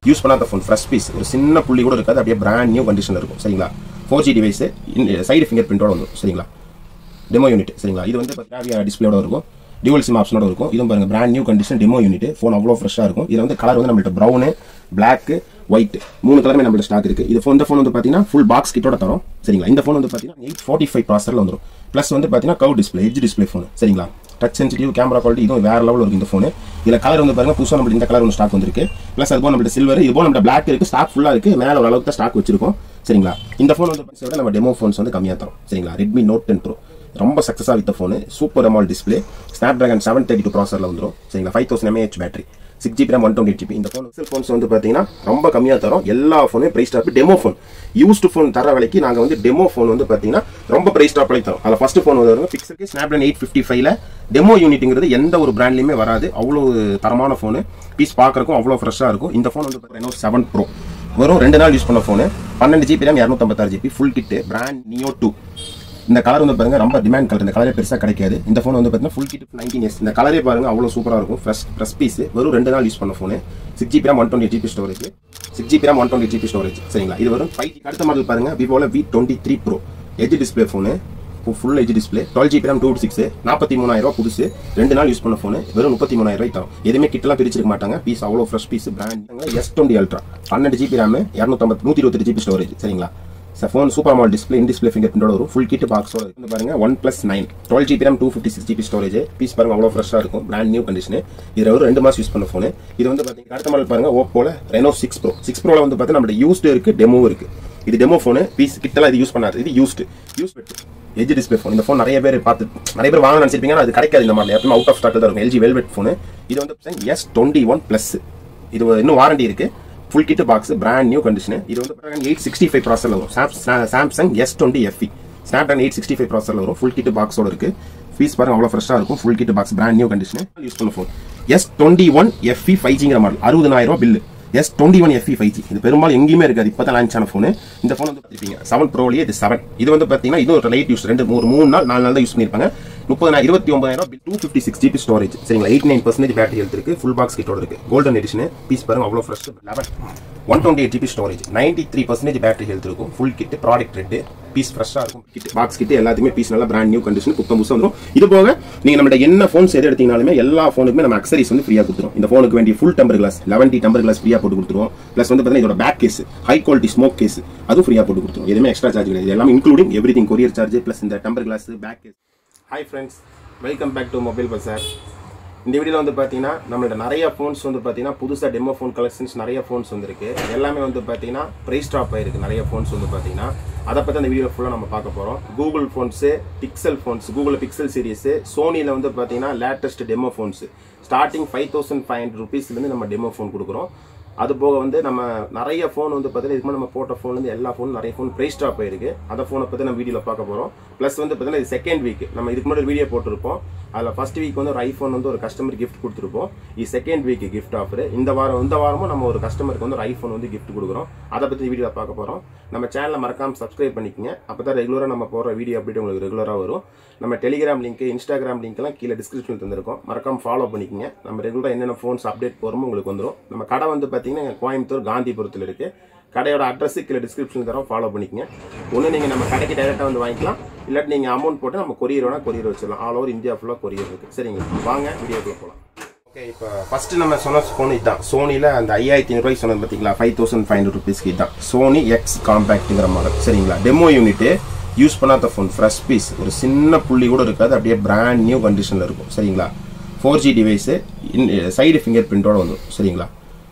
use பண்ணாத phone fresh piece ஒரு சின்ன புள்ளி கூட இருக்காது அப்படியே பிராண்ட் நியூ கண்டிஷனில் இருக்கும் சரிங்களா four G device side finger பிரிண்டோட வந்துடும் சரிங்களா டெமோ யூனிட் சரிங்களா இது வந்து பார்த்தீங்கன்னா டிஸ்பிளேட இருக்கும் டியூவல் சிம் ஆப்ஷனோட இருக்கும் இதுவும் பாருங்க brand new condition demo unit phone அவ்வளோ ஃப்ரெஷ்ஷாக இருக்கும் இது வந்து கலர் வந்து நம்மள்ட்ட ப்ரௌனு பிளாக் ஒயிட் மூணு கலருமே நம்மள்ட்ட ஸ்டாக் இருக்கு இது phone- இந்த ஃபோன் வந்து பார்த்தீங்கன்னா ஃபுல் பாக்ஸ் கிட்டோட தரும் சரிங்களா இந்த ஃபோன் வந்து பார்த்தீங்கன்னா எயிட் ஃபார்ட்டி ஃபைவ் ப்ராசரில் வந்துடும் ப்ளஸ் வந்து பார்த்தீங்கன்னா curve display edge display phone சரிங்களா டச் சென்சிட்டிவ் கேமரா குவாலிட்டி இதுவும் வேற லெவல் இருக்கு இந்த ஃபோன் இதில் கலர் வந்து பாருங்க புதுசாக நம்மளுக்கு இந்த கலர் ஒன்று ஸ்டாக் வந்திருக்கு ப்ளஸ் அது போல் நம்மள்ட்ட சில்வர் இது போல் நம்ம பிளாக் இருக்கு ஸ்டாக் ஃபுல்லாக இருக்கு மேலே ஒரு அளவுக்கு தான் ஸ்டாக் வச்சிருக்கோம் சரிங்களா இந்த ஃபோன் வந்து பார்த்தீங்கன்னா விட நம்ம டெமோ ஃபோன்ஸ் வந்து கம்மியாக தரும் சரிங்களா ரெட்மி நோட் டென் ப்ரோ ரொம்ப சக்ஸஸாக வித்த phone super AMOLED display Snapdragon seven thirty two ப்ராசரில் வந்துடும் சரிங்களா five thousand mAh battery six GB RAM one twenty GB இந்த ஃபோன் பிக்சல் ஃபோன்ஸ் வந்து பார்த்தீங்கன்னா ரொம்ப கம்மியாக தரும் எல்லா ஃபோனுமே price drop demo phone used phone தர விலைக்கு நாங்கள் வந்து டெமோ ஃபோன் வந்து பார்த்தீங்கன்னா ரொம்ப ப்ரைஸ் டாப் விலைக்கு தரோம் அதில் ஃபர்ஸ்ட் ஃபோன் வந்து பிக்சலுக்கு ஸ்னாப்ட்ராகன் எயிட் ஃபிஃப்டி ஃபைவ்ல டெமோ யூனிட்டுங்கிறது எந்த ஒரு பிராண்ட்லையுமே வராது அவ்வளோ தரமான ஃபோனு பீஸ் பார்க்கறக்கும் அவ்வளோ ஃப்ரெஷ்ஷாக இருக்கும் இந்த ஃபோன் வந்து பார்த்தீங்கன்னா செவன் ப்ரோ வரும் ரெண்டு நாள் யூஸ் பண்ண ஃபோனு பன்னெண்டு ஜிபி ரேம் இரநூத்தம்பத்தாறு GB full kit brand Neo two இந்த கலர் வந்து பாருங்க ரொம்ப டிமாண்ட் கலர் இந்த கலரே பெருசா கிடைக்காது இந்த ஃபோன் வந்து பார்த்தீங்கன்னா ஃபுல் கிட் நைன்டீன் இயர்ஸ் இந்த கலரே பாருங்க அவ்வளோ சூப்பரா இருக்கும் ஃப்ரெஷ் ஃப்ரெஷ் பீஸ் வெறும் ரெண்டு நாள் யூஸ் பண்ண phone six GB RAM one twenty GB storage six GB RAM one twenty GB storage சரிங்களா இது வரும் ஃபைவ் அடுத்த மாடல் பாருங்க விவோல V twenty three pro edge display phone full edge display twelve GB RAM two six நாற்பத்தி மூணாயிரம் ரூபாய் புதுசு ரெண்டு நாள் யூஸ் பண்ண ஃபோனு வெறும் முப்பத்தி மூணாயிரம் ரூபாய் தரும் எதுவுமே கிட்டலாம் பிரிச்சிருக்க மாட்டாங்க பீஸ் அவ்வளோ fresh piece brand S twenty ultra பன்னெண்டு ஜிபி ரேம் இரநூத்தம்பது நூற்றி இருபத்தி ஜிபி ஸ்டோரேஜ் சரிங்களா phone super AMOLED display in display finger பிரிண்டோட வரும் ஃபுல் கிட் பாக்ஸோட வந்து பாருங்க one plus nine twelve GB RAM two fifty six GB storage piece பாருங்க அவ்வளோ ஃப்ரெஷ்ஷாக இருக்கும் பிராண்ட் நியூ கண்டிஷன் இது ஒரு ரெண்டு மாசம் யூஸ் பண்ண ஃபோன் இது வந்து பாத்தீங்கன்னா அடுத்த மாடல் பாருங்க ஓப்போல ரெனோ சிக்ஸ் ப்ரோ சிக்ஸ் ப்ரோல வந்து பார்த்தீங்கன்னா நம்ம யூஸ்டு இருக்கு டெமோ இருக்கு இது டெமோ ஃபோனு பீஸ் கிட்டலாம் இது யூஸ் பண்ணாது இது used use edge display phone இந்த ஃபோன் நிறைய பேர் பார்த்து நிறைய பேர் வாங்க நினைச்சிருப்பீங்க ஆனா அது கிடைக்காது இந்த மாதிரி எப்பவுமே அவுட் ஆஃப் ஸ்டாக் தான் இருக்கும் எல்ஜி வெல்வெட் ஃபோன் இது வந்து எஸ் டுவெண்ட்டி ஒன் பிளஸ் இது இன்னும் வாரண்டி இருக்கு full kit box brand new condition இது வந்து எயிட் சிக்ஸ்டி ஃபைவ் ப்ராசரில் வரும் Samsung S twenty FE Snapdragon eight sixty five ப்ராசரில் வரும் ஃபுல் கிட் பாக்ஸோட இருக்கு ஃபீஸ் பாருங்க அவ்வளோ ஃப்ரெஷ்ஷாக இருக்கும் full kit box brand new condition use பண்ண phone S twenty one FE five ஜிங்கிற மாடல் அறுபதாயிரம் ரூபாய் bill S twenty one FE five G இது பெரும்பாலும் எங்கேயுமே இருக்காது இப்போ தான் லான்ச் ஆன ஃபோன் இந்த ஃபோன் வந்து பார்த்துருப்பீங்க செவன் ப்ரோலேயே இது செவன் இது வந்து பார்த்தீங்கன்னா இது ஒரு லைட் யூஸ் ரெண்டு ஒரு மூணு நாள் நாலு நாள் தான் யூஸ் பண்ணியிருப்பாங்க முப்பதாயிரம் இருபத்தி ஒன்பதாயிரம் two fifty six GB storage சரிங்களா eight nine percentage battery health இருக்கு ஃபுல் பாக்ஸ் கிட்டோட இருக்கு கோல்டன் எடிஷன் பீஸ் பாருங்க அவ்வளோ fresh eleven one twenty eight GB storage ninety three percentage battery health இருக்கும் full kit product red piece ஃப்ரெஷ்ஷாக இருக்கும் kit box kit எல்லாத்தையுமே பீஸ் நல்லா பிராண்ட் நியூ கண்டிஷன் புத்தம் புதுசாக வந்துடும் இது போக நீங்க நம்மகிட்ட என்ன ஃபோன்ஸ் எது எடுத்தீங்கனாலுமே எல்லா ஃபோனுக்குமே நம்ம அக்சரிஸ் வந்து ஃப்ரீயாக கொடுத்துரும் இந்த ஃபோனுக்கு வேண்டிய full temper glass eleven D temper glass ஃப்ரீயாக போட்டு கொடுத்துருவோம் ப்ளஸ் வந்து பார்த்தீங்கன்னா இதோட back case high quality smoke case அதுவும் ஃப்ரீயாக போட்டு கொடுத்துரும் எதுவுமே எக்ஸ்ட்ரா சார்ஜ் கிடையாது எல்லாம் including everything courier charge plus இந்த temper glass back case hi friends welcome back to mobile bazaar இந்த வீடியோவில் வந்து பார்த்தீங்கன்னா நம்மள்ட்ட நிறைய ஃபோன்ஸ் வந்து பார்த்தீங்கன்னா புதுசாக டெமோ ஃபோன் கலெக்ஷன்ஸ் நிறைய ஃபோன்ஸ் வந்திருக்கு எல்லாமே வந்து பார்த்தீங்கன்னா ப்ரைஸ் ட்ராப் ஆயிருக்கு நிறைய ஃபோன்ஸ் வந்து பார்த்தீங்கன்னா அதை பற்றி அந்த வீடியோ ஃபுல்லாக நம்ம பார்க்க போகிறோம் Google phones Pixel phones Google Pixel series சோனியில் வந்து பார்த்தீங்கன்னா latest demo phones starting five thousand five hundred ருபீஸ்லேருந்து நம்ம டெமோ ஃபோன் கொடுக்குறோம் அது போக வந்து நம்ம நிறைய ஃபோன் வந்து பார்த்தீங்கன்னா இதுக்கு முன்னாடி நம்ம போட்ட ஃபோன் வந்து எல்லா ஃபோன் நிறைய ஃபோன் ப்ரைஸ் ட்ராப் ஆயிருக்கு அந்த ஃபோனை பற்றி நம்ம வீடியோவில் பார்க்க போகிறோம் ப்ளஸ் வந்து பார்த்தீங்கன்னா இது செகண்ட் வீக் நம்ம இதுக்கு முன்னாடி வீடியோ போட்டிருப்போம் அதில் ஃபர்ஸ்ட் வீக் வந்து ஒரு ஐஃபோன் வந்து ஒரு கஸ்டமர் கிஃப்ட் கொடுத்துருப்போம் இது செகண்ட் வீக் கிஃப்ட் ஆஃபர் இந்த வாரம் இந்த வாரமும் நம்ம ஒரு கஸ்டமருக்கு வந்து ஒரு ஐஃபோன் வந்து கிஃப்ட் கொடுக்குறோம் அதை பற்றி வீடியோவில் பார்க்க போகிறோம் நம்ம சேனலை மறக்காம சப்ஸ்கிரைப் பண்ணிக்கங்க அப்போ தான் ரெகுலராக நம்ம போகிற வீடியோ அப்டேட் உங்களுக்கு ரெகுலராக வரும் நம்ம டெலிகிராம் லிங்க் இன்ஸ்டாகிராம் லிங்க்லாம் கீழே டிஸ்கிரிப்ஷனில் தந்திருக்கோம் மறக்காம ஃபாலோ பண்ணிக்கங்க நம்ம ரெகுலராக என்னென்ன ஃபோன்ஸ் அப்டேட் போகிறோமோ உங்களுக்கு வந்துடும் நம்ம கடை வந்து பார்த்தீங்கன்னா கோயம்புத்தூர் காந்திபுரத்தில் இருக்குது கடையோட அட்ரஸ் கீழே டிஸ்கிரிப்ஷன் தரோம் ஃபாலோ பண்ணிக்கங்க ஒன்று நீங்கள் நம்ம கடைக்கு டைரெக்டாக வந்து வாங்கிக்கலாம் இல்லாட்டி நீங்கள் அமௌண்ட் போட்டு நம்ம கொரியர் வேணால் கொரியர் வச்சிடலாம் ஆல் ஓவர் இந்தியா ஃபுல்லாக கொரியர் இருக்குது சரிங்களா வாங்க வீடியோக்குள்ள போகலாம் ஓகே இப்போ ஃபர்ஸ்ட் நம்ம சொன்ன ஃபோன் இதுதான் சோனியில் அந்த ஐயாயிரத்தி ஐநூறுபாய்க்கு சொன்னது பார்த்தீங்களா ஃபைவ் தௌசண்ட் ஃபைவ் ஹண்ட்ரட் ருபீஸ்க்கு இதுதான் சோனி எக்ஸ் காம்பேக்ட்டுங்கிற மாடல் சரிங்களா டெமோ யூனிட்டு யூஸ் பண்ணாத ஃபோன் ஃப்ரெஷ் பீஸ் ஒரு சின்ன புள்ளி கூட இருக்காது அப்படியே பிராண்ட் நியூ கண்டிஷனில் இருக்கும் சரிங்களா four G device side finger பிரிண்டோட வந்துடும் சரிங்களா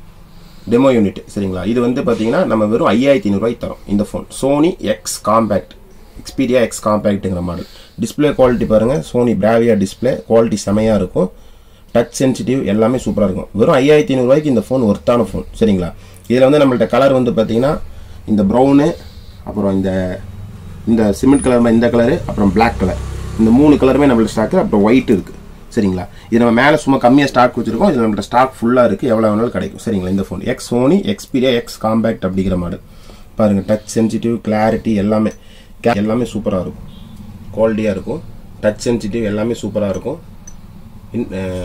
டெமோ யூனிட் சரிங்களா இது வந்து பார்த்தீங்கன்னா நம்ம வெறும் ஐயாயிரத்தி ஐநூறுபாய்க்கு தரோம் இந்த phone Sony X compact Xperia X காம்பேக்ட்டுங்கிற மாடல் டிஸ்பிளே குவாலிட்டி பாருங்கள் சோனி பிராவியா டிஸ்பிளே குவாலிட்டி செமையாக இருக்கும் டச் சென்சிட்டிவ் எல்லாமே சூப்பராக இருக்கும் வெறும் ஐயாயிரத்தி ஐநூறுரூவாய்க்கு இந்த ஃபோன் ஒர்த்தான ஃபோன் சரிங்களா இதில் வந்து நம்மள்ட்ட கலர் வந்து பார்த்தீங்கன்னா இந்த ப்ரௌனு அப்புறம் இந்த இந்த சிமெண்ட் கலர் இந்த கலரு அப்புறம் பிளாக் கலர் இந்த மூணு கலருமே நம்மள்ட்ட ஸ்டாக்கு அப்புறம் ஒயிட் இருக்குது சரிங்களா இது நம்ம மேலே சும்மா கம்மியாக ஸ்டாக் வச்சிருக்கோம் இது நம்மள்ட்ட ஸ்டாக் ஃபுல்லாக இருக்குது எவ்வளோ வேணாலும் கிடைக்கும் சரிங்களா இந்த phone X Sony Xperia X compact அப்படிங்கிற மாடல் பாருங்கள் டச் சென்சிட்டிவ் கிளாரிட்டி எல்லாமே எல்லாமே சூப்பராக இருக்கும் குவாலிட்டியாக இருக்கும் டச் சென்சிட்டிவ் எல்லாமே சூப்பராக இருக்கும்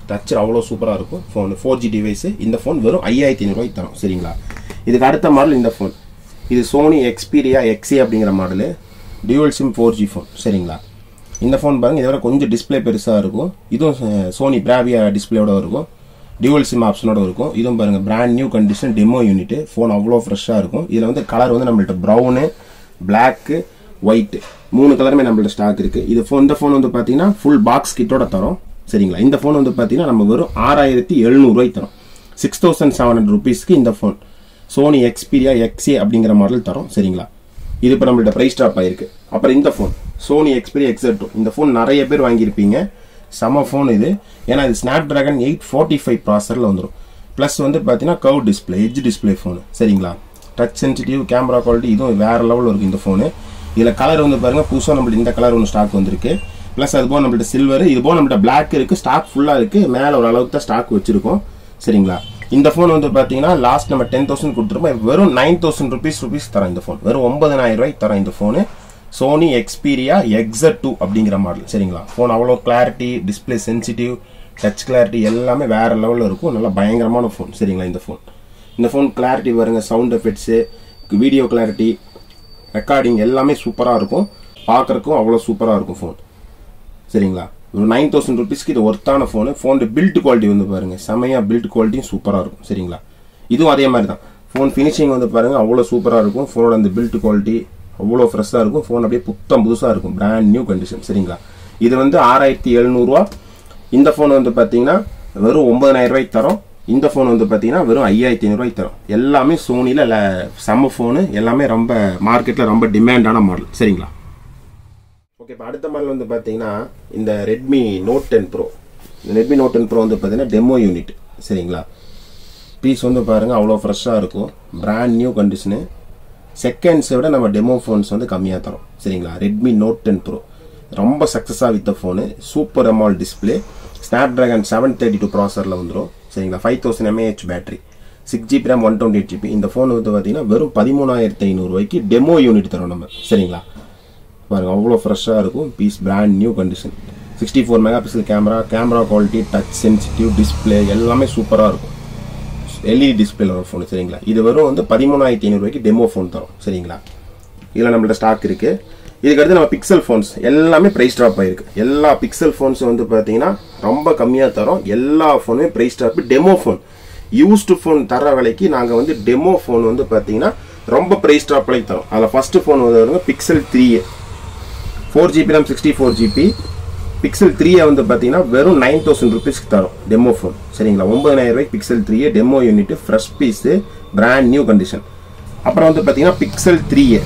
டச் அவ்வளோ சூப்பராக இருக்கும் ஃபோன் ஃபோர் ஜி டிவைஸ் இந்த ஃபோன் வெறும் ஐயாயிரத்தி ஐநூறுரூவாய்க்கு தரும் சரிங்களா இதுக்கு அடுத்த மாடல் இந்த ஃபோன் இது சோனி எக்ஸ்பீரியா எக்ஸே அப்படிங்கிற model dual SIM four G phone சரிங்களா இந்த ஃபோன் பாருங்க இதை விட கொஞ்சம் டிஸ்பிளே பெருசாக இருக்கும் இதுவும் சோனி பிராவியா டிஸ்பிளேயோட இருக்கும் டியூவல் சிம் ஆப்ஷனோட இருக்கும் இதுவும் பாருங்க brand new condition demo unit phone அவ்வளோ ஃப்ரெஷ்ஷாக இருக்கும் இதில் வந்து கலர் வந்து நம்மள்ட்ட ப்ரௌனு பிளாக்கு ஒயிட் மூணு கலருமே நம்மள்ட்ட ஸ்டாக் இருக்கு இது ஃபோன் இந்த ஃபோன் வந்து பார்த்தீங்கன்னா ஃபுல் பாக்ஸ் கிட்டோட தரோம் சரிங்களா இந்த ஃபோன் வந்து பார்த்தீங்கன்னா நம்ம வெறும் ஆறாயிரத்தி எழுநூறுவாய்க்கு தரோம் சிக்ஸ் தௌசண்ட் செவன் ஹண்ட்ரட் ருபீஸ்க்கு இந்த ஃபோன் சோனி எக்ஸ்பீரியா எக்ஸே அப்படிங்கிற மாடல் தரோம் சரிங்களா இது இப்போ நம்மள்ட்ட ப்ரைஸ் ட்ராப் ஆயிருக்கு அப்புறம் இந்த phone Sony Xperia XZ two இந்த ஃபோன் நிறைய பேர் வாங்கியிருப்பீங்க செம ஃபோன் இது ஏன்னா இது Snapdragon eight forty five ப்ராசரில் வந்துடும் ப்ளஸ் வந்து பார்த்தீங்கன்னா curve display edge display phone சரிங்களா டச் சென்சிட்டிவ் கேமரா குவாலிட்டி இதுவும் வேற லெவலில் இருக்கும் இந்த ஃபோனு இதில் கலர் வந்து பாருங்க புதுசாக நம்மள்ட்ட இந்த கலர் ஒன்று ஸ்டாக் வந்திருக்கு ப்ளஸ் அது போக நம்மள்ட்ட சில்வர் இது போக நம்மள்ட்ட பிளாக் இருக்கு ஸ்டாக் ஃபுல்லாக இருக்கு மேலே ஒரு அளவுக்கு தான் ஸ்டாக் வச்சிருக்கோம் சரிங்களா இந்த ஃபோன் வந்து பார்த்தீங்கன்னா லாஸ்ட் நம்ம டென் தௌசண்ட் கொடுத்துருப்போம் வெறும் நைன் தௌசண்ட் ருபீஸ் ருபீஸ் தரோம் இந்த ஃபோன் வெறும் ஒன்பதனாயிரம் ரூபாய்க்கு தரோம் இந்த phone Sony Xperia XZ two அப்படிங்கிற மாடல் சரிங்களா ஃபோன் அவ்வளோ clarity display sensitive touch clarity எல்லாமே வேற லெவலில் இருக்கும் நல்லா பயங்கரமான ஃபோன் சரிங்களா இந்த ஃபோன் இந்த ஃபோன் கிளாரிட்டி பாருங்க sound effects video clarity recording எல்லாமே சூப்பராக இருக்கும் பார்க்கறக்கும் அவ்வளோ சூப்பராக இருக்கும் ஃபோன் சரிங்களா ஒரு நைன் தௌசண்ட் ருபீஸ்க்கு இது ஒர்த்தான ஃபோனு ஃபோன் பில்ட் குவாலிட்டி வந்து பாருங்க செமையாக பில்ட் குவாலிட்டியும் சூப்பராக இருக்கும் சரிங்களா இதுவும் அதே மாதிரி தான் ஃபோன் ஃபினிஷிங் வந்து பாருங்க அவ்வளோ சூப்பராக இருக்கும் ஃபோனோட அந்த பில்ட் குவாலிட்டி அவ்வளோ ஃப்ரெஷ்ஷாக இருக்கும் ஃபோன் அப்படியே புத்தம் புதுசாக இருக்கும் பிராண்ட் நியூ கண்டிஷன் சரிங்களா இது வந்து ஆறாயிரத்தி எழுநூறுவா இந்த ஃபோன் வந்து பார்த்தீங்கன்னா வெறும் ஒன்பதாயிரம் ரூபாய்க்கு தரோம் இந்த ஃபோன் வந்து பார்த்தீங்கன்னா வெறும் ஐயாயிரத்தி ஐநூறுரூவாய்க்கு தரும் எல்லாமே சோனியில் செம்ம ஃபோனு எல்லாமே ரொம்ப மார்க்கெட்டில் ரொம்ப டிமாண்டான மாடல் சரிங்களா ஓகே இப்போ அடுத்த மாடல் வந்து பார்த்தீங்கன்னா இந்த ரெட்மி நோட் டென் ப்ரோ இந்த ரெட்மி நோட் டென் ப்ரோ வந்து பார்த்தீங்கன்னா டெமோ யூனிட் சரிங்களா பீஸ் வந்து பாருங்கள் அவ்வளோ ஃப்ரெஷ்ஷாக இருக்கும் பிராண்ட் நியூ கண்டிஷனு செகண்ட்ஸை விட நம்ம டெமோ ஃபோன்ஸ் வந்து கம்மியாக தரோம் சரிங்களா ரெட்மி நோட் டென் ப்ரோ ரொம்ப சக்ஸஸாக வித்த phone super AMOLED display Snapdragon seven thirty two ப்ராசரில் வந்துடும் சரிங்களா five thousand mAh battery six GB RAM one twenty eight GB இந்த ஃபோன் வந்து பார்த்தீங்கன்னா வெறும் பதிமூணாயிரத்தி ஐநூறுரூவாய்க்கு டெமோ யூனிட் தரோம் நம்ம சரிங்களா பாருங்க அவ்வளோ ஃப்ரெஷ்ஷாக இருக்கும் piece brand new condition sixty four mega pixel camera camera quality touch sensitive display எல்லாமே சூப்பராக இருக்கும் எல்இடி டிஸ்பிளேல ஒரு ஃபோன் சரிங்களா இது வெறும் வந்து பதிமூணாயிரத்தி ஐநூறுரூவாய்க்கு டெமோ ஃபோன் தரும் சரிங்களா இதில் நம்மள்ட்ட ஸ்டாக் இருக்கு இதுக்கு அடுத்து நம்ம பிக்சல் ஃபோன்ஸ் எல்லாமே ப்ரைஸ் ட்ராப் ஆயிருக்கு எல்லா பிக்சல் ஃபோன்ஸ் வந்து பார்த்தீங்கன்னா ரொம்ப கம்மியாக தரோம் எல்லா ஃபோனுமே price drop demo phone used phone தர விலைக்கு நாங்கள் வந்து டெமோ ஃபோன் வந்து பார்த்தீங்கன்னா ரொம்ப ப்ரைஸ் ட்ராப் விலைக்கு தரோம் அதில் ஃபர்ஸ்ட் ஃபோன் வந்து வருங்க Pixel three four GB RAM sixty four GB Pixel த்ரீயை வந்து பார்த்தீங்கன்னா வெறும் நைன் தௌசண்ட் ருபீஸ்க்கு தரும் டெமோ ஃபோன் சரிங்களா ஒன்பதாயிரம் ரூபாய்க்கு பிக்சல் த்ரீயே demo unit fresh piece brand new condition அப்புறம் வந்து பார்த்தீங்கன்னா பிக்சல் த்ரீயே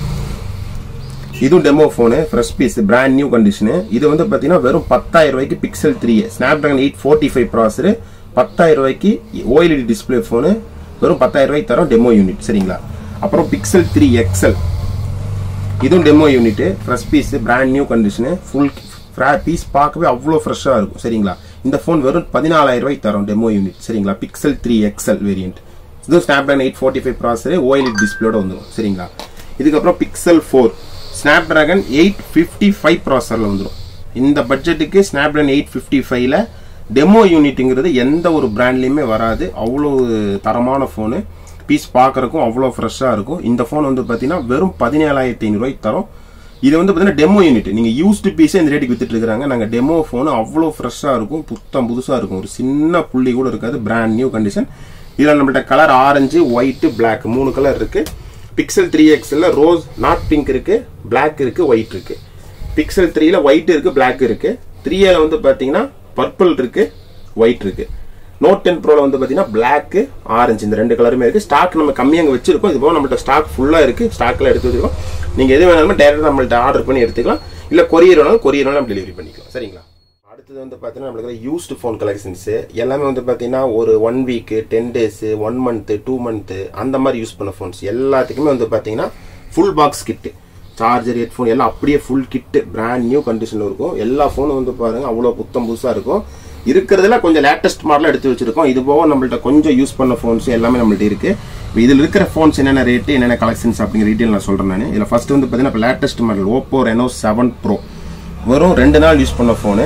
இதுவும் demo phone fresh piece brand new condition இது வந்து பார்த்தீங்கன்னா வெறும் பத்தாயிரம் ரூபாய்க்கு Pixel three Snapdragon eight forty five processor பத்தாயிரம் ரூபாய்க்கு ஓஎல்இடி டிஸ்பிளே ஃபோனு வெறும் பத்தாயிரம் ரூபாய்க்கு தரோம் டெமோ யூனிட் சரிங்களா அப்புறம் பிக்சல் த்ரீ எக்ஸல் இதுவும் demo unit fresh piece brand new condition full piece பார்க்கவே அவ்வளோ ஃப்ரெஷ்ஷாக இருக்கும் சரிங்களா இந்த ஃபோன் வெறும் பதினாலாயிரம் ரூபாய்க்கு தரோம் டெமோ யூனிட் சரிங்களா பிக்சல் த்ரீ எக்ஸல் வேரியன்ட் இதுவும் Snapdragon eight forty five processor OLED டிஸ்பிளேட வந்துடும் சரிங்களா இதுக்கப்புறம் Pixel four Snapdragon eight fifty five ப்ராசரில் வந்துடும் இந்த பட்ஜெட்டுக்கு ஸ்னாப்ட்ராகன் எயிட் ஃபிஃப்டி ஃபைவ்ல டெமோ யூனிட்டுங்கிறது எந்த ஒரு பிராண்ட்லேயுமே வராது அவ்வளோ தரமான ஃபோனு பீஸ் பார்க்குறக்கும் அவ்வளோ ஃப்ரெஷ்ஷாக இருக்கும் இந்த ஃபோன் வந்து பார்த்தீங்கன்னா வெறும் பதினேழாயிரத்தி ஐநூறுரூவாய்க்கு தரோம் இது வந்து பார்த்தீங்கன்னா டெமோ யூனிட் நீங்கள் யூஸ்டு பீஸே இந்த ரேட்டுக்கு வித்துட்டு இருக்காங்க நாங்கள் டெமோ ஃபோன் அவ்வளோ ஃப்ரெஷ்ஷாக இருக்கும் புத்தம் புதுசாக இருக்கும் ஒரு சின்ன புள்ளி கூட இருக்காது பிராண்ட் நியூ கண்டிஷன் இதில் நம்மள்ட்ட கலர் ஆரஞ்சு ஒயிட்டு பிளாக் மூணு கலர் இருக்குது Pixel three XL rose not pink இருக்குது பிளாக் இருக்குது ஒயிட் இருக்குது பிக்சல் த்ரீல ஒயிட் இருக்குது பிளாக் இருக்குது த்ரீ ஏல வந்து பார்த்தீங்கன்னா பர்பிள் இருக்குது ஒயிட் இருக்குது நோட் டென் ப்ரோல வந்து பார்த்தீங்கன்னா பிளாக் ஆரஞ்சு இந்த ரெண்டு கலருமே இருக்கு ஸ்டாக் நம்ம கம்மியாக வச்சிருக்கோம் இது போக நம்மள்ட்ட ஸ்டாக் ஃபுல்லாக இருக்கு ஸ்டாக்ல எடுத்து வச்சிருக்கோம் நீங்க எது வேணாலும் டேரக்டாக நம்மள்ட்ட ஆர்டர் பண்ணி எடுத்துக்கலாம் இல்ல கொரியர் வேணாலும் கொரியர் வேணாலும் டெலிவரி பண்ணிக்கலாம் சரிங்களா அடுத்தது வந்து பார்த்தீங்கன்னா நம்மளுக்கு யூஸ்டு ஃபோன் கலெக்ஷன்ஸ் எல்லாமே வந்து பார்த்தீங்கன்னா ஒரு one week ten days one month two month அந்த மாதிரி யூஸ் பண்ண ஃபோன்ஸ் எல்லாத்துக்குமே வந்து பார்த்தீங்கன்னா full box kit charger headphone எல்லாம் அப்படியே ஃபுல் கிட்டு பிராண்ட் நியூ கண்டிஷனில் இருக்கும் எல்லா ஃபோனும் வந்து பாருங்க அவ்வளோ புத்தம் புதுசாக இருக்கும் இருக்கிறதுல கொஞ்சம் லேட்டஸ்ட் மாடலாக எடுத்து வச்சிருக்கோம் இது போக நம்மள்ட்ட கொஞ்சம் யூஸ் பண்ண ஃபோன்ஸ் எல்லாமே நம்மள்ட்ட இருக்கு இப்போ இதில் இருக்கிற ஃபோன்ஸ் என்னென்ன ரேட்டு என்னென்ன கலெக்ஷன்ஸ் அப்படிங்கிற டீட்டெயில் நான் சொல்கிறேன் நான் இதில் ஃபர்ஸ்ட் வந்து பார்த்தீங்கன்னா இப்போ latest model Oppo Reno seven pro வெறும் ரெண்டு நாள் யூஸ் பண்ண ஃபோனு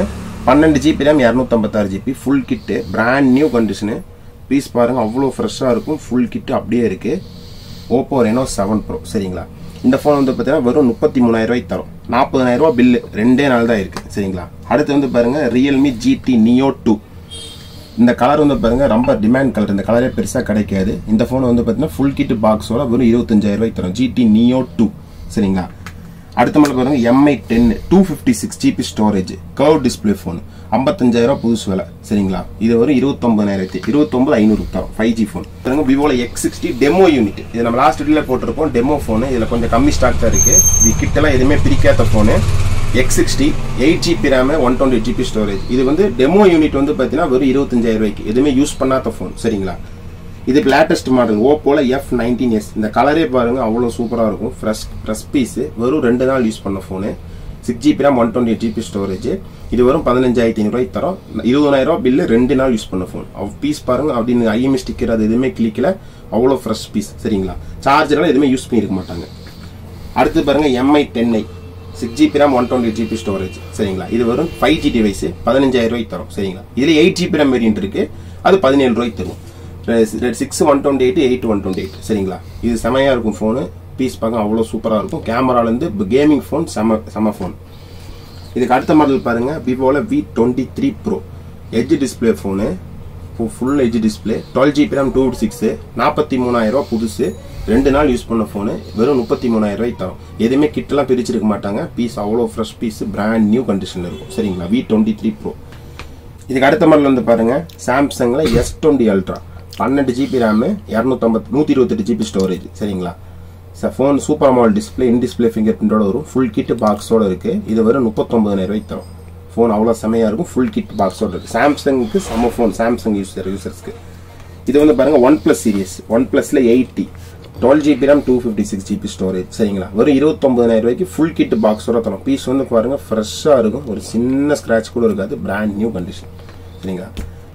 பன்னெண்டு ஜிபி ரேம் இரநூத்தம்பத்தாறு GB full kit brand new condition piece பாருங்க அவ்வளோ ஃப்ரெஷ்ஷாக இருக்கும் ஃபுல் கிட்டு அப்படியே இருக்கு ஓப்போ ரெனோ செவன் ப்ரோ சரிங்களா இந்த ஃபோன் வந்து பார்த்தீங்கன்னா வெறும் முப்பத்தி மூணாயிரம் ரூபாய்க்கு தரும் நாற்பதாயிரம் ரூபாய் பில்லு ரெண்டே நாள் தான் இருக்கு சரிங்களா அடுத்து வந்து பாருங்க ரியல்மி ஜிடி நியோ டூ இந்த கலர் வந்து பாருங்க ரொம்ப டிமாண்ட் கலர் இந்த கலரே பெருசாக கிடைக்காது இந்த ஃபோன் வந்து பார்த்தீங்கன்னா ஃபுல் கிட் பாக்ஸோட வெறும் இருபத்தஞ்சாயிரம் ரூபாய்க்கு தரும் ஜிடி நியோ டூ சரிங்களா அடுத்த மாதிரி பாருங்க Mi ten two fifty six GB storage curve display phone ஐம்பத்தஞ்சாயிரம் புதுசு விலை சரிங்களா இது வரும் இருபத்தொன்பதாயிரத்தி இருபத்தொன்பது ஐநூறு தரும் ஃபைவ் ஜி ஃபோன் பாருங்க விவோல எக்ஸ் சிக்ஸ்டி டெமோ யூனிட் இது நம்ம லாஸ்ட் வீடியோல போட்டிருப்போம் டெமோ ஃபோன் இதுல கொஞ்சம் கம்மி ஸ்டாக் தான் இருக்கு இது கிட்டலாம் எதுவுமே பிரிக்காத phone X sixty eight GB RAM one twenty GB storage இது வந்து டெமோ யூனிட் வந்து பார்த்தீங்கன்னா வெறும் இருபத்தஞ்சாயிரம் ரூபாய்க்கு எதுவுமே யூஸ் பண்ணாத ஃபோன் சரிங்களா இது லேட்டஸ்ட் மாடல் ஓப்போல எஃப் நைன்டீன் எஸ் இந்த கலரே பாருங்க அவ்வளோ சூப்பராக இருக்கும் ஃப்ரெஷ் ஃப்ரெஷ் பீஸ் வெறும் ரெண்டு நாள் யூஸ் பண்ண phone six GB RAM one twenty GB storage இது வரும் பதினஞ்சாயிரத்தி ஐநூறுவாய்க்கு தரோம் இருபதாயிரம் ரூபாய் பில்லு ரெண்டு நாள் யூஸ் பண்ண ஃபோன் அவ் பீஸ் பாருங்க அப்படின்னு ஐஎம்ஐ ஸ்டிக்கர் அது எதுவுமே கிளிக்கல அவ்வளோ ஃப்ரெஷ் பீஸ் சரிங்களா சார்ஜர்லாம் எதுவுமே யூஸ் பண்ணியிருக்க மாட்டாங்க அடுத்து பாருங்க Mi ten i six GB RAM one twenty GB storage சரிங்களா இது வரும் ஃபைவ் ஜி டிவைஸ் பதினஞ்சாயிரம் ரூபாய்க்கு தரும் சரிங்களா இதுல எயிட் ஜிபி ரேம் வேரியன்ட் இருக்கு அது பதினேழு ரூபாய்க்கு தரும் six one twenty eight eight one twenty eight சரிங்களா இது செமையா இருக்கும் ஃபோனு பீஸ் பார்க்க அவ்வளோ சூப்பராக இருக்கும் கேமராலேருந்து கேமிங் ஃபோன் செம செம ஃபோன் இதுக்கு அடுத்த மாடல் பாருங்க விவோல V twenty three pro edge display phone full edge display twelve GB RAM two six நாற்பத்தி மூணாயிரம் ரூபா புதுசு ரெண்டு நாள் யூஸ் பண்ண ஃபோனு வெறும் முப்பத்தி மூணாயிரம் ரூபாய்க்கு தரும் எதுவுமே கிட்டலாம் பிரிச்சிருக்க மாட்டாங்க பீஸ் அவ்வளோ ஃப்ரெஷ் பீஸ் பிராண்ட் நியூ கண்டிஷனில் இருக்கும் சரிங்களா வி டுவெண்ட்டி த்ரீ ப்ரோ இதுக்கு அடுத்த மாடல் வந்து பாருங்க சாம்சங்ல எஸ் டுவெண்ட்டி அல்ட்ரா பன்னெண்டு ஜிபி ரேமு இரநூத்தம்பத்து நூற்றி இருபத்தெட்டு ஜிபி ஸ்டோரேஜ் சரிங்களா phone super AMOLED display in display finger பிரிண்டோட வரும் ஃபுல் கிட் பாக்ஸோட இருக்கு இது வரும் முப்பத்தொன்பதாயிரம் ரூபாய்க்கு தரும் ஃபோன் அவ்வளோ செமையா இருக்கும் ஃபுல் கிட் பாக்ஸோட இருக்கு சாம்சங்க்கு செம்ம ஃபோன் சாம்சங் யூசர் யூசர்ஸ்க்கு இது வந்து பாருங்க ஒன் பிளஸ் சீரிஸ் ஒன் பிளஸ்ல eighty twelve GB RAM two fifty six GB storage சரிங்களா வெறும் இருபத்தொன்பதாயிரம் ரூபாய்க்கு ஃபுல் கிட் பாக்ஸோட தரும் பீஸ் வந்து பாருங்க ஃப்ரெஷ்ஷாக இருக்கும் ஒரு சின்ன ஸ்க்ராட்ச் கூட இருக்காது பிராண்ட் நியூ கண்டிஷன் சரிங்களா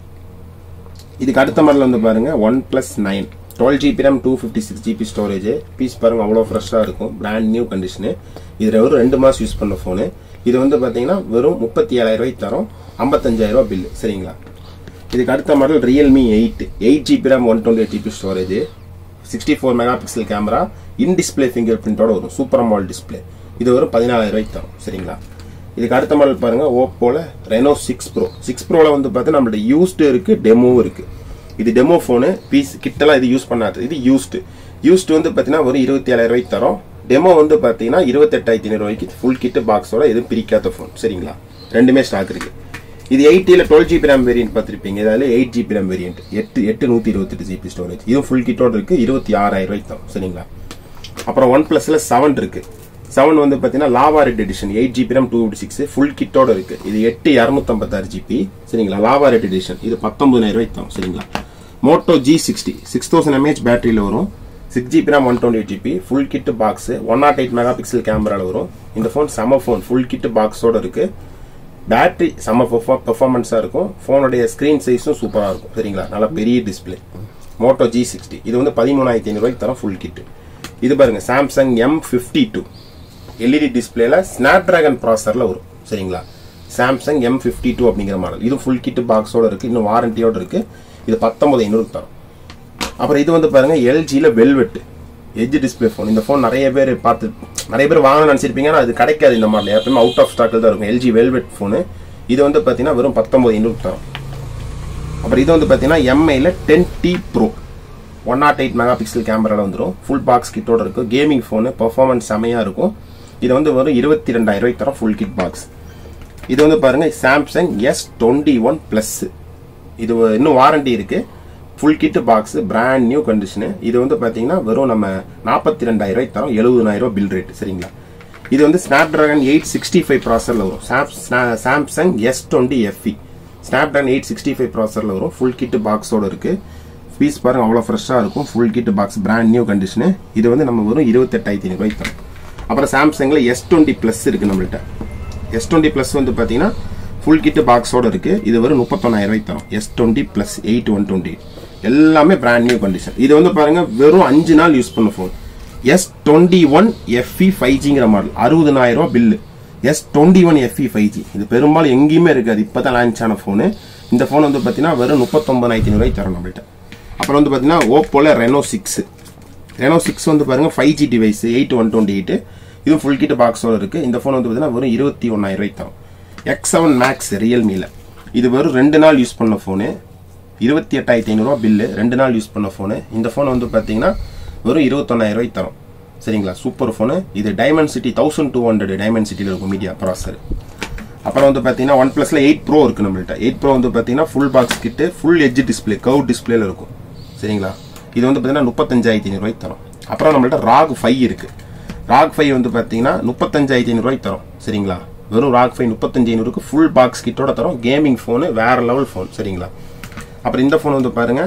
இதுக்கு அடுத்த மாடல் வந்து பாருங்க one plus nine twelve GB RAM two fifty six GB storage piece பாருங்க அவ்வளோ ஃப்ரெஷ்ஷாக இருக்கும் பிராண்ட் நியூ கண்டிஷனு இதில் வெறும் ரெண்டு மாதம் யூஸ் பண்ண ஃபோனு இது வந்து பார்த்தீங்கன்னா வெறும் முப்பத்தி ஏழாயிரம் ரூபாய்க்கு தரும் ஐம்பத்தஞ்சாயிரம் ரூபாய் பில்லு சரிங்களா இதுக்கு அடுத்த model Realme eight eight GB RAM one twenty eight GB storage sixty four mega pixel camera in display finger பிரிண்டோட வரும் சூப்பர் அமால் டிஸ்பிளே இது வரும் பதினாலாயிரம் ரூபாய்க்கு தரும் சரிங்களா இதுக்கு அடுத்த மாடல் பாருங்க ஓப்போல ரெனோ சிக்ஸ் ப்ரோ சிக்ஸ் ப்ரோல வந்து பார்த்தீங்கன்னா நம்மளோட யூஸ்டு இருக்கு டெமோவும் இருக்கு இது டெமோ ஃபோனு பீஸ் கிட்டலாம் இது யூஸ் பண்ணாது இது யூஸ்டு யூஸ்டு வந்து பார்த்தீங்கன்னா ஒரு இருபத்தி ஏழாயிரம் ரூபாய்க்கு தரும் டெமோ வந்து பார்த்தீங்கன்னா இருபத்தெட்டாயிரத்தி ஐநூறு ரூபாய்க்கு ஃபுல் கிட்டு பாக்ஸோட எதுவும் பிரிக்காத ஃபோன் சரிங்களா ரெண்டுமே ஸ்டாக் இருக்கு இது எயிட்டியில் டுவெல் ஜிபி ரேம் வேரியன்ட் பார்த்துருப்பீங்க இதில் எயிட் ஜிபி ரேம் வேரியன்ட் எட்டு எட்டு நூற்றி இருபத்தெட்டு ஜிபி ஸ்டோரேஜ் இதுவும் ஃபுல் கிட்டோட இருக்கு இருபத்தி ஆறாயிரம் ரூபாய்க்கு தரும் சரிங்களா அப்புறம் ஒன் பிளஸ்ல செவன் இருக்கு செவன் வந்து பார்த்தீங்கன்னா lava red edition eight GB RAM two six full கிட்டோட இருக்கு இது எட்டு இரநூத்தம்பத்தாறு ஜிபி சரிங்களா லாவா ரெட் எடிஷன் இது பத்தொன்பதாயிரம் ரூபாய்க்கு தரும் சரிங்களா Moto G sixty six thousand mAh பேட்டரியில் வரும் six GB RAM one twenty GB full kit box one nought eight mega pixel கேமராவில் வரும் இந்த ஃபோன் செம ஃபோன் ஃபுல் கிட் பாக்ஸோட இருக்கு பேட்டரி செம பெர்ஃபார்மன்ஸாக இருக்கும் ஃபோனுடைய ஸ்க்ரீன் சைஸும் சூப்பராக இருக்கும் சரிங்களா நல்லா பெரிய டிஸ்பிளே மோட்டோ ஜி சிக்ஸ்டி இது வந்து பதிமூணாயிரத்தி ஐநூறுபாய்க்கு தரும் ஃபுல் கிட் இது பாருங்க Samsung M fifty two LED டிஸ்பிளேல ஸ்னாப் டிராகன் ப்ராசரில் வரும் சரிங்களா சாம்சங் எம் ஃபிஃப்டி டூ அப்படிங்கிற மாடல் இது ஃபுல் கிட் பாக்ஸோட இருக்கு இன்னும் வாரண்டியோட இருக்கு இது பத்தொன்பது ஐநூறுக்கு தரும் அப்புறம் இது வந்து பாருங்க எல்ஜியில் வெல்வெட் எட்ஜ் டிஸ்பிளே ஃபோன் இந்த ஃபோன் நிறைய பேர் பார்த்து நிறைய பேர் வாங்கணும்னு நினச்சிருப்பீங்க ஆனால் அது கிடைக்காது இந்த மாடல் எப்பவுமே அவுட் ஆஃப் ஸ்டாக்கில் தான் இருக்கும் எல்ஜி வெல்வெட் ஃபோனு இது வந்து பார்த்தீங்கன்னா வெறும் பத்தொம்பது ஐநூறுக்கு தரும் அப்புறம் இது வந்து பார்த்தீங்கன்னா எம்ஐயில் ten T pro one nought eight mega pixel கேமராவில் வந்துடும் ஃபுல் பாக்ஸ் கிட்டோட இருக்கும் கேமிங் ஃபோனு பர்ஃபார்மன்ஸ் செமையாக இருக்கும் இது வந்து வரும் இருபத்தி ரெண்டாயிரம் ரூபாய்க்கு தரும் ஃபுல் கிட் பாக்ஸ் இது வந்து பாருங்க Samsung S twenty one plus இது இன்னும் வாரண்டி இருக்கு full kit box brand new condition இது வந்து பார்த்தீங்கன்னா வெறும் நம்ம நாற்பத்தி ரெண்டாயிரம் ரூபாய்க்கு தரோம் எழுபதாயிரம் ரூபாய் பில் ரேட் சரிங்களா இது வந்து Snapdragon eight sixty five ப்ராசரில் வரும் Samsung S twenty FE Snapdragon eight sixty five ப்ராசரில் வரும் ஃபுல் கிட் பாக்ஸோட இருக்கு பீஸ் பாருங்க அவ்வளோ ஃப்ரெஷ்ஷாக இருக்கும் full kit box brand new condition இது வந்து நம்ம வெறும் இருபத்தெட்டாயிரத்தி ஐநூறுபாய்க்கு தரும் அப்புறம் சாம்சங்கில் எஸ் டுவெண்ட்டி ப்ளஸ் இருக்கு நம்மள்ட்ட எஸ் டுவெண்ட்டி ப்ளஸ் வந்து பார்த்தீங்கன்னா ஃபுல் கிட் பாக்ஸோட இருக்கு இது வரும் முப்பத்தொன்னாயிரம் ரூபாய்க்கு தரும் S twenty plus eight one twenty எல்லாமே பிராண்ட் நியூ கண்டிஷன் இது வந்து பாருங்க வெறும் அஞ்சு நாள் யூஸ் பண்ண phone S twenty one FE five ஜிங்கிற மாடல் அறுபதனாயிரம் ரூபாய் bill S twenty one FE five G இது பெரும்பாலும் எங்கேயுமே இருக்காது இப்போ தான் லான்ச் ஆன ஃபோனு இந்த ஃபோன் வந்து பார்த்தீங்கன்னா வெறும் முப்பத்தொம்பதாயிரத்தி ஐநூறுவாய்க்கு தரும் நம்மள்ட்ட அப்புறம் வந்து பார்த்தீங்கன்னா ஓப்போல ரெனோ சிக்ஸ் ரெனோ சிக்ஸ் வந்து பாருங்க five G device eight one twenty eight இதுவும் ஃபுல் கிட் பாக்ஸோட இருக்கு இந்த ஃபோன் வந்து பார்த்தீங்கன்னா வெறும் இருபத்தி ஒன்னாயிரம் ரூபாய்க்கு தரும் எக்ஸ் செவன் மேக்ஸ் ரியல்மியில் இது வெறும் ரெண்டு நாள் யூஸ் பண்ண ஃபோனு இருபத்தி எட்டாயிரத்தி ஐநூறுரூவா பில்லு ரெண்டு நாள் யூஸ் பண்ண ஃபோனு இந்த ஃபோன் வந்து பார்த்தீங்கன்னா வெறும் இருபத்தொன்னாயிரம் ரூபாய்க்கு தரும் சரிங்களா சூப்பர் ஃபோனு இது Diamond City thousand two hundred Diamond சிட்டியில் இருக்கும் மீடியா ப்ராசர் அப்புறம் வந்து பார்த்தீங்கன்னா ஒன் ப்ளஸில் எயிட் ப்ரோ இருக்குது நம்மள்ட்ட எயிட் ப்ரோ வந்து பார்த்தீங்கன்னா full box kit full edge display கவு டிஸ்பிளேல இருக்கும் சரிங்களா இது வந்து பார்த்தீங்கன்னா முப்பத்தஞ்சாயிரத்தி ஐநூறுரூவாய்க்கு தரும் அப்புறம் நம்மள்ட்ட ராக் ஃபைவ் இருக்குது ராக் ஃபைவ் வந்து பார்த்தீங்கன்னா முப்பத்தஞ்சாயிரத்தி ஐநூறுரூவாய்க்கு தரும் சரிங்களா வெறும் ராக் ஃபைவ் முப்பத்தஞ்சு ஐநூறுக்கு ஃபுல் பாக்ஸ் கிட்டோட தரும் கேமிங் ஃபோனு வேற லெவல் ஃபோன் சரிங்களா அப்புறம் இந்த ஃபோன் வந்து பாருங்க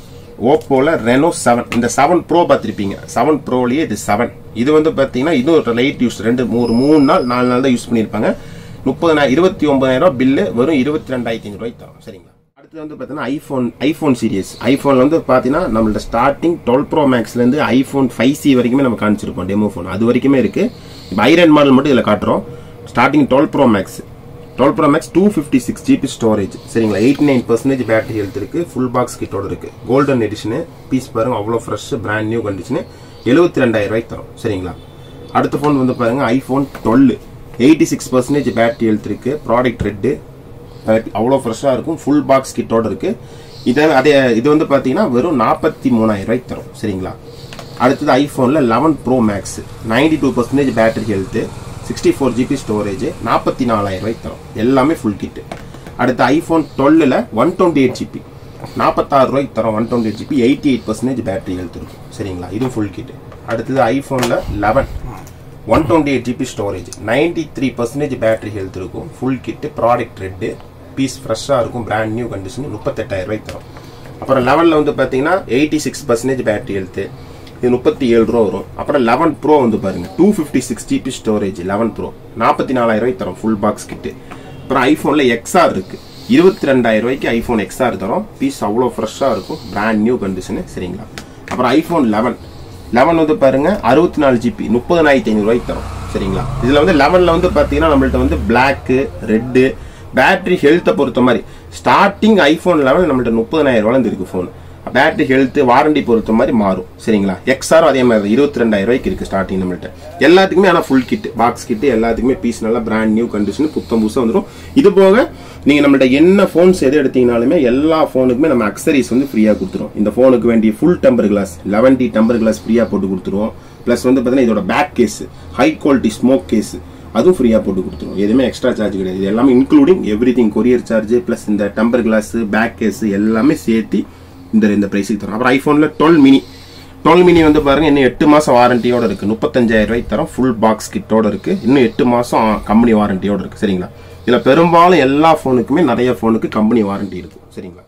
ஓப்போல ரெனோ செவன் இந்த செவன் ப்ரோ பார்த்துருப்பீங்க செவன் ப்ரோலயே இது செவன் இது வந்து பார்த்தீங்கன்னா இது ஒரு லைட் யூஸ் ரெண்டு ஒரு மூணு நாள் நாலு நாள் தான் யூஸ் பண்ணியிருப்பாங்க முப்பதாயிரம் இருபத்தி ஒன்பதாயிரம் ரூபாய் பில்லு வெறும் இருபத்தி ரெண்டாயிரத்தி ஐநூறுவாய்க்கு தரும் சரிங்களா அடுத்து வந்து பார்த்தீங்கன்னா ஐஃபோன் ஐஃபோன் சீரியஸ் ஐஃபோன் வந்து பார்த்தீங்கன்னா நம்மள்ட்ட ஸ்டார்டிங் டுவெல் ப்ரோ மேக்ஸ்லேருந்து ஐஃபோன் ஃபைவ் சி வரைக்குமே நம்ம காமிச்சிருப்போம் டெமோ ஃபோன் அது வரைக்குமே இருக்கு இப்போ ஐரன் மாடல் மட்டும் இதில் காட்டுறோம் starting twelve pro max twelve pro max two fifty six GB storage சரிங்களா eighty nine percentage battery health இருக்கு ஃபுல் பாக்ஸ் கிட்டோட இருக்கு கோல்டன் எடிஷனு பீஸ் பாருங்க அவ்வளோ ஃப்ரெஷ் பிராண்ட் நியூ கண்டிஷனு எழுபத்தி ரெண்டாயிரம் ரூபாய்க்கு தரும் சரிங்களா அடுத்த ஃபோன் வந்து பாருங்க iPhone twelve eighty six percentage battery health இருக்கு ப்ராடக்ட் ரெட்டு அவ்வளோ ஃப்ரெஷ்ஷாக இருக்கும் ஃபுல் பாக்ஸ் கிட்டோட இருக்கு இதை அதே இது வந்து பார்த்தீங்கன்னா வெறும் நாற்பத்தி மூணாயிரம் ரூபாய்க்கு தரும் சரிங்களா அடுத்தது ஐஃபோனில் eleven pro max ninety two percentage battery health sixty four GB storage நாற்பத்தி நாலாயிரம் ரூபாய்க்கு தரும் எல்லாமே ஃபுல் கிட்டு அடுத்து ஐஃபோன் டுவெல்லில் ஒன் டுவெண்ட்டி எயிட் ஜிபி நாற்பத்தாறு ரூபாய்க்கு தரும் one twenty eight GB eighty eight percentage battery health இருக்கும் சரிங்களா இதுவும் ஃபுல் கிட்டு அடுத்தது ஐஃபோனில் eleven one twenty eight GB storage ninety three percentage battery health இருக்கும் full kit product red piece ஃப்ரெஷ்ஷாக இருக்கும் பிராண்ட் நியூ கண்டிஷன் முப்பத்தெட்டாயிரம் ரூபாய்க்கு தரும் அப்புறம் லெவனில் வந்து பார்த்தீங்கன்னா eighty six percentage battery health இது முப்பத்தி ஏழு ரூபா வரும் அப்புறம் லெவன் ப்ரோ வந்து பாருங்க two fifty six GB storage eleven pro நாற்பத்தி நாலாயிரம் ரூபாய்க்கு தரும் ஃபுல் பாக்ஸ் கிட்டு அப்புறம் ஐஃபோனில் எக்ஸ்ஆர் இருக்கு இருபத்தி ரெண்டாயிரம் ரூபாய்க்கு ஐஃபோன் எக்ஸ்ஆர் தரும் பீஸ் அவ்வளோ ஃப்ரெஷ்ஷாக இருக்கும் பிராண்ட் நியூ கண்டிஷனு சரிங்களா அப்புறம் ஐஃபோன் லெவன் லெவன் வந்து பாருங்க அறுபத்தி நாலு ஜிபி முப்பதனாயிரத்தி ஐநூறுரூவாய்க்கு தரும் சரிங்களா இதில் வந்து லெவனில் வந்து பார்த்தீங்கன்னா நம்மள்ட்ட வந்து பிளாக்கு ரெட்டு பேட்டரி ஹெல்த்தை பொறுத்த மாதிரி ஸ்டார்டிங் ஐஃபோன் லெவல் நம்மள்ட்ட முப்பதனாயிரம் ரூபாய் இருக்கு ஃபோன் பேட்டரி ஹெல்த் வாரண்டி பொறுத்த மாதிரி மாறும் சரிங்களா எக்ஸ்ஆரும் அதே மாதிரி இருபத்தி ரெண்டாயிரம் ரூபாய்க்கு இருக்கு ஸ்டார்டிங் நம்மள்ட்ட எல்லாத்துக்குமே ஆனால் ஃபுல் கிட் பாக்ஸ் கிட் எல்லாத்துக்குமே பீஸ் நல்லா பிராண்ட் நியூ கண்டிஷன் புத்தம் புதுசாக வந்துடும் இது போக நீங்க நம்மள்ட்ட என்ன ஃபோன்ஸ் எது எடுத்தீங்கனாலுமே எல்லா ஃபோனுக்குமே நம்ம அக்சரிஸ் வந்து ஃப்ரீயாக கொடுத்துருவோம் இந்த ஃபோனுக்கு வேண்டிய full temper glass eleven D temper glass ஃப்ரீயாக போட்டு கொடுத்துருவோம் ப்ளஸ் வந்து பார்த்தீங்கன்னா இதோட back case high quality smoke case அதுவும் ஃப்ரீயாக போட்டு கொடுத்துருவோம் எதுவுமே எக்ஸ்ட்ரா சார்ஜ் கிடையாது இது எல்லாமே including everything courier charge plus இந்த டெம்பர் கிளாஸ் பேக் கேஸ் எல்லாமே சேர்த்து இந்த இந்த ப்ரைஸுக்கு தரும் அப்புறம் ஐஃபோனில் டுவெல் மினி டுவெல் மினி வந்து பாருங்க இன்னும் எட்டு மாசம் வாரண்டியோட இருக்கு முப்பத்தஞ்சாயிரம் ரூபாய்க்கு தரம் ஃபுல் பாக்ஸ் கிட்டோட இருக்கு இன்னும் எட்டு மாசம் கம்பெனி வாரண்டியோட இருக்கு சரிங்களா இதுல பெரும்பாலும் எல்லா ஃபோனுக்குமே நிறைய ஃபோனுக்கு கம்பெனி வாரண்டி இருக்கும் சரிங்களா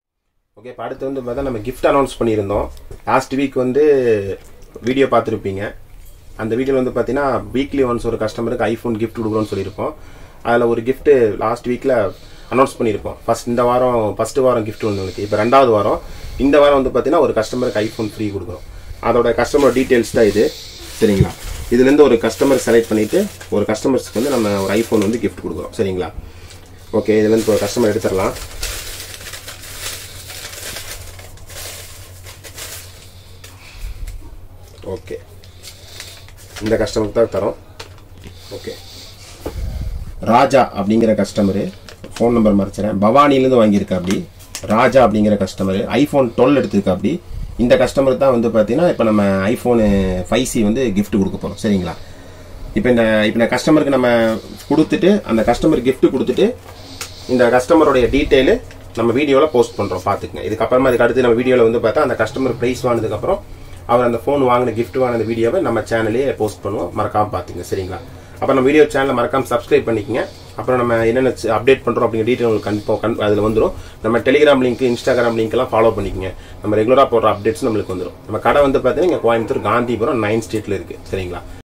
ஓகே இப்போ அடுத்து வந்து பார்த்தா நம்ம கிஃப்ட் அனௌன்ஸ் பண்ணியிருந்தோம் லாஸ்ட் வீக் வந்து வீடியோ பார்த்துருப்பீங்க அந்த வீடியோவில் வந்து பார்த்தீங்கன்னா வீக்லி ஒன்ஸ் ஒரு கஸ்டமருக்கு ஐஃபோன் gift கொடுக்குறோம்னு சொல்லியிருப்போம் அதில் ஒரு gift லாஸ்ட் வீக்கில் அனௌன்ஸ் பண்ணியிருப்போம் ஃபர்ஸ்ட் இந்த வாரம் ஃபர்ஸ்ட் வாரம் gift ஒன்று இருக்கு இப்போ ரெண்டாவது வாரம் இந்த வாரம் வந்து பார்த்தீங்கன்னா ஒரு கஸ்டமருக்கு ஐஃபோன் ஃப்ரீ கொடுக்குறோம் அதோட கஸ்டமர் டீட்டெயில்ஸ் தான் இது சரிங்களா இதுலேருந்து ஒரு கஸ்டமர் செலக்ட் பண்ணிட்டு ஒரு கஸ்டமர்ஸ்க்கு வந்து நம்ம ஒரு ஐஃபோன் வந்து gift கொடுக்குறோம் சரிங்களா ஓகே இதுலேருந்து ஒரு கஸ்டமர் எடுத்துடலாம் ஓகே இந்த கஸ்டமருக்கு தான் தரோம் ஓகே ராஜா அப்படிங்கிற கஸ்டமரு ஃபோன் நம்பர் மறைச்சிறேன் பவானிலேருந்து வாங்கியிருக்கா அப்படி ராஜா அப்படிங்கிற கஸ்டமரு ஐஃபோன் டுவெல் எடுத்திருக்கா அப்படி இந்த கஸ்டமருக்கு தான் வந்து பார்த்தீங்கன்னா இப்போ நம்ம ஐஃபோனு ஃபைவ் சி வந்து gift கொடுக்க போகிறோம் சரிங்களா இப்போ இந்த இப்போ இந்த கஸ்டமருக்கு நம்ம கொடுத்துட்டு அந்த கஸ்டமர் gift கொடுத்துட்டு இந்த கஸ்டமருடைய டீட்டெயிலு நம்ம வீடியோவில் போஸ்ட் பண்ணுறோம் பார்த்துக்குங்க இதுக்கப்புறமா இதுக்கு அடுத்து நம்ம வீடியோவில் வந்து பார்த்தா அந்த கஸ்டமர் ப்ரைஸ் வாங்கினதுக்கப்புறம் அவர் அந்த ஃபோன் வாங்கின gift வாங்கின வீடியோவை நம்ம சேனலே போஸ்ட் பண்ணுவோம் மறக்காம பார்த்துங்க சரிங்களா அப்புறம் நம்ம வீடியோ சேனலை மறக்காம சப்ஸ்கிரைப் பண்ணிக்கங்க அப்புறம் நம்ம என்னென்ன அப்டேட் பண்ணுறோம் அப்படிங்கிற டீட்டெயில் உங்களுக்கு கன்ஃபார்ம் கன் அதில் வந்துடும் நம்ம டெலிகிராம் லிங்க் இன்ஸ்டாகிராம் லிங்க் எல்லாம் ஃபாலோ பண்ணிக்கங்க நம்ம ரெகுலராக போடுற அப்டேட்ஸ் நம்மளுக்கு வந்துடும் நம்ம கடை வந்து பார்த்தீங்கன்னா இங்கே கோயம்புத்தூர் காந்திபுரம் நைன் ஸ்ட்ரீட்டில் இருக்குது சரிங்களா